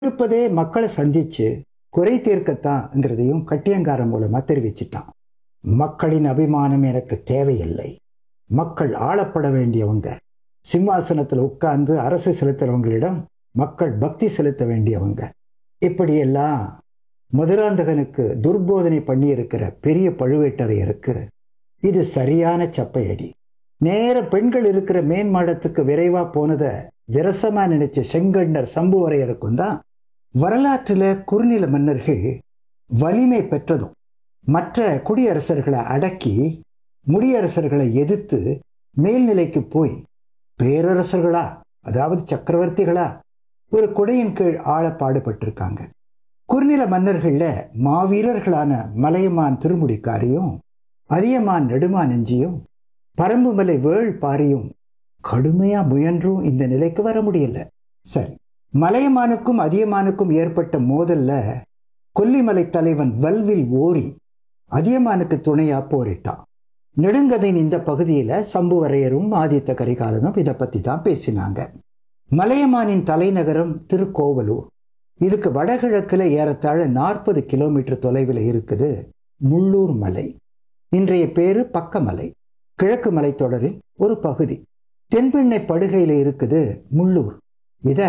இருப்பதே மக்களை சந்திச்சு குறை தீர்க்கத்தான்ங்கிறதையும் கட்டியங்காரன் மூலமா தெரிவிச்சிட்டான் மக்களின் அபிமானம் எனக்கு தேவையில்லை மக்கள் ஆளப்பட வேண்டியவங்க சிம்மாசனத்தில் உட்கார்ந்து அரசு செலுத்துறவங்களிடம் மக்கள் பக்தி செலுத்த வேண்டியவங்க இப்படியெல்லாம் மதுராந்தகனுக்கு துர்போதனை பண்ணியிருக்கிற பெரிய பழுவேட்டரையருக்கு இது சரியான சப்பையடி நேர பெண்கள் இருக்கிற மேன்மாடத்துக்கு விரைவா போனதை விரசமா நினைச்ச செங்கண்ணர் சம்புவரையருக்கும் தான் வரலாற்றில் குறுநில மன்னர்கள் வலிமை பெற்றதும் மற்ற குடியரசர்களை அடக்கி முடியரசர்களை எதிர்த்து மேல்நிலைக்கு போய் பேரரசர்களா அதாவது சக்கரவர்த்திகளா ஒரு கொடையின் கீழ் ஆள பாடுபட்டிருக்காங்க குறுநில மன்னர்கள்ல மாவீரர்களான மலையமான் திருமுடிக்காரியும் அதியமான் நெடுமான் நெஞ்சியும் பரம்புமலை வேள் பாரியும் கடுமையா முயன்றும் இந்த நிலைக்கு வர முடியல சரி மலையமானுக்கும் அதியமானுக்கும் ஏற்பட்ட மோதல்ல கொல்லிமலை தலைவன் வல்வில் ஓரி அதியமானுக்கு துணையா போரிட்டான் நெடுங்கதையின் இந்த பகுதியில சம்புவரையரும் ஆதித்த கரிகாலனும் இதை பத்தி தான் பேசினாங்க மலையமானின் தலைநகரம் திருக்கோவலூர் இதுக்கு வடகிழக்குல ஏறத்தாழ நாற்பது கிலோமீட்டர் தொலைவில் இருக்குது முள்ளூர் மலை இன்றைய பேரு பக்கமலை கிழக்கு மலைத்தொடரின் ஒரு பகுதி தென்பெண்ணை படுகையில் இருக்குது முள்ளூர் இத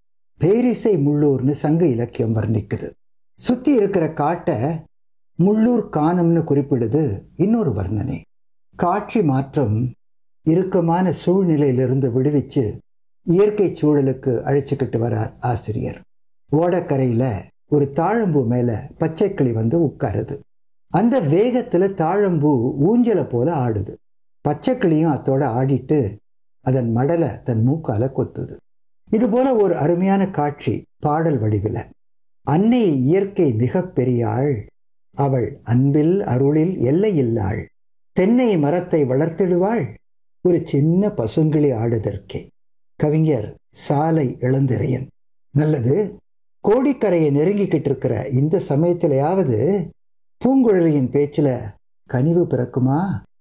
பேரிசை முள்ளூர்னு சங்க இலக்கியம் வர்ணிக்குது சுத்தி இருக்கிற காட்டை முள்ளூர் காணம்னு குறிப்பிடுது இன்னொரு வர்ணனை காட்சி மாற்றம் இறுக்கமான சூழ்நிலையிலிருந்து விடுவிச்சு இயற்கை சூழலுக்கு அழைச்சிக்கிட்டு வரார் ஆசிரியர் ஓடக்கரையில ஒரு தாழம்பூ மேல பச்சைக்கிளி வந்து உட்காருது அந்த வேகத்துல தாழம்பூ ஊஞ்சலை போல ஆடுது பச்சைக்கிளியும் அத்தோட ஆடிட்டு அதன் மடலை தன் மூக்கால கொத்துது இது போல ஒரு அருமையான காட்சி பாடல் வடிவில் அன்னை இயற்கை மிக பெரியாள் அவள் அன்பில் அருளில் எல்லையில்லாள் தென்னை மரத்தை வளர்த்திடுவாள் ஒரு சின்ன பசுங்கிளி ஆடுதற்கே கவிஞர் சாலை இளந்திரையன் நல்லது கோடிக்கரையை நெருங்கிக்கிட்டு இருக்கிற இந்த சமயத்திலேயாவது பூங்குழலியின் பேச்சுல கனிவு பிறக்குமா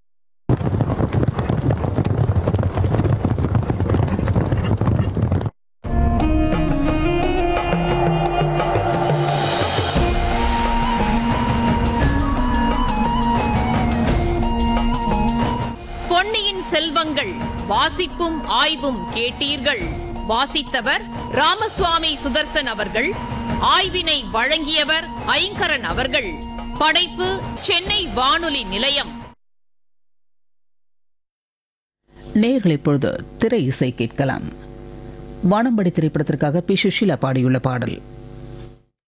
பொன்னியின் செல்வங்கள் வாசிப்பும் ஆய்வும் கேட்டீர்கள் வாசித்தவர் ராமசுவாமி சுதர்சன் அவர்கள் ஆய்வினை வழங்கியவர் ஐங்கரன் அவர்கள் படைப்பு சென்னை வானொலி நிலையம் நேர்கள் இப்பொழுது திரை இசை கேட்கலாம் வானம்படி திரைப்படத்திற்காக பி சுஷீலா பாடியுள்ள பாடல்